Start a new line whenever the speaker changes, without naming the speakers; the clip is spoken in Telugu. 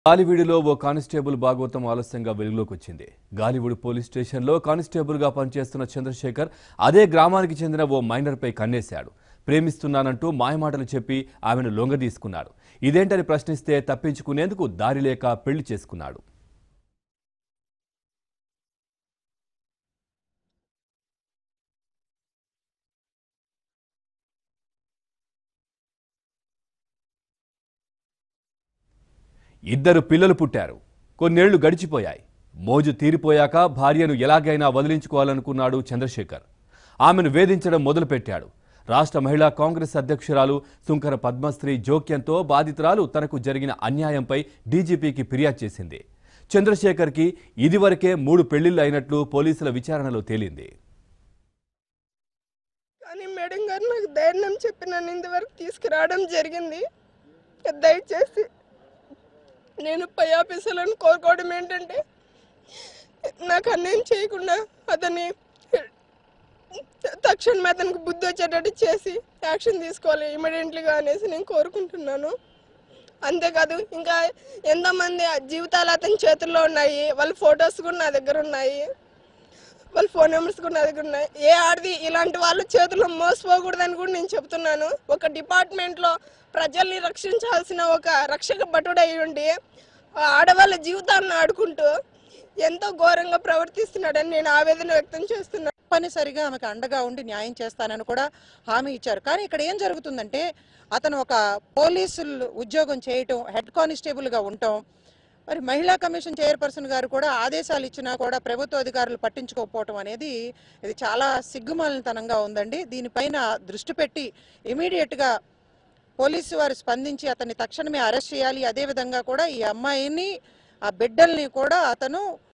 గాలివీడులో ఓ కానిస్టేబుల్ భాగవతం ఆలస్యంగా వెలుగులోకి వచ్చింది గాలివీడు పోలీస్ స్టేషన్లో కానిస్టేబుల్గా పనిచేస్తున్న చంద్రశేఖర్ అదే గ్రామానికి చెందిన ఓ మైనర్పై కన్నేశాడు ప్రేమిస్తున్నానంటూ మాయమాటలు చెప్పి ఆమెను లొంగదీసుకున్నాడు ఇదేంటని ప్రశ్నిస్తే తప్పించుకునేందుకు దారి లేక పెళ్లి చేసుకున్నాడు ఇద్దరు పిల్లలు పుట్టారు కొన్నేళ్లు గడిచిపోయాయి మోజు తీరిపోయాక భార్యను ఎలాగైనా వదిలించుకోవాలనుకున్నాడు చంద్రశేఖర్ ఆమెను వేధించడం మొదలుపెట్టాడు రాష్ట్ర మహిళా కాంగ్రెస్ అధ్యక్షురాలు సుంకర పద్మశ్రీ జోక్యంతో బాధితురాలు తనకు జరిగిన అన్యాయంపై డీజీపీకి ఫిర్యాదు చేసింది చంద్రశేఖర్కి ఇదివరకే మూడు పెళ్లిళ్లు అయినట్లు పోలీసుల విచారణలో తేలింది
కానీ మేడం గారు నాకు ధైర్యం చెప్పి నన్ను ఇంతవరకు తీసుకురావడం జరిగింది దయచేసి నేను పై ఆఫీసర్లను కోరుకోవడం ఏంటంటే నాకు అన్యాయం చేయకుండా అతన్ని తక్షణమే అతనికి బుద్ధి వచ్చేటట్టు చేసి యాక్షన్ తీసుకోవాలి ఇమీడియట్లీగా అనేసి నేను కోరుకుంటున్నాను అంతేకాదు ఇంకా ఎంతమంది జీవితాలు అతని చేతుల్లో ఉన్నాయి వాళ్ళ ఫొటోస్ కూడా నా దగ్గర ఉన్నాయి వాళ్ళ ఫోన్ నెంబర్స్ కూడా నా దగ్గర ఉన్నాయి ఏ ఆడది ఇలాంటి వాళ్ళ చేతుల్లో మోసపోకూడదని కూడా నేను చెప్తున్నాను ఒక డిపార్ట్మెంట్లో ప్రజల్ని రక్షించాల్సిన ఒక రక్షక భటుడై ఉండి ఆ ఆడవాళ్ళ జీవితాలను ఆడుకుంటూ ఎంతో ఘోరంగా ప్రవర్తిస్తున్నాడని నేను ఆవేదన వ్యక్తం చేస్తున్నాను
తప్పనిసరిగా ఆమెకు అండగా ఉండి న్యాయం చేస్తానని కూడా హామీ ఇచ్చారు కానీ ఇక్కడ ఏం జరుగుతుందంటే అతను ఒక పోలీసులు ఉద్యోగం చేయటం హెడ్ కానిస్టేబుల్గా ఉండటం మరి మహిళా కమిషన్ చైర్పర్సన్ గారు కూడా ఆదేశాలు ఇచ్చినా కూడా ప్రభుత్వ అధికారులు పట్టించుకోకపోవటం అనేది ఇది చాలా సిగ్గుమాలినతనంగా ఉందండి దీనిపైన దృష్టి పెట్టి ఇమీడియట్గా పోలీసు వారు స్పందించి అతన్ని తక్షణమే అరెస్ట్ చేయాలి అదేవిధంగా కూడా ఈ అమ్మాయిని ఆ బిడ్డల్ని కూడా అతను